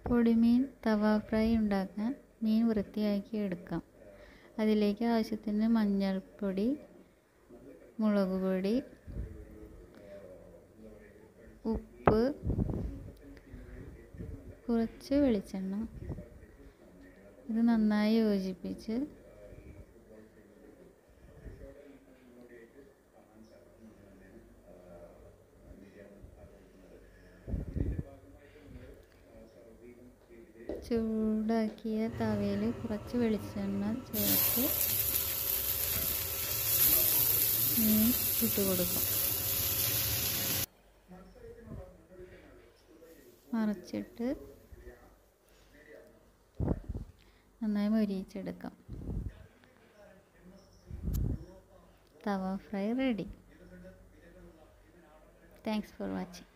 പൊടിമീൻ തവ fry ഉണ്ടാക്കാൻ മീൻ വൃത്തിയാക്കി എടുക്കാം അതിലേക്ക് ആവശ്യത്തിന് മഞ്ഞൾപ്പൊടി മുളക് പൊടി ഉപ്പ് കുറച്ച് വെളിച്ചെണ്ണ ഇത് നന്നായി യോജിപ്പിച്ച് ചൂടാക്കിയ തവയിൽ കുറച്ച് വെളിച്ചെണ്ണ ചേർത്ത് മീൻ ഇട്ട് കൊടുക്കും മറിച്ചിട്ട് നന്നായി മൊരിയിച്ചെടുക്കാം tawa fry ready thanks for watching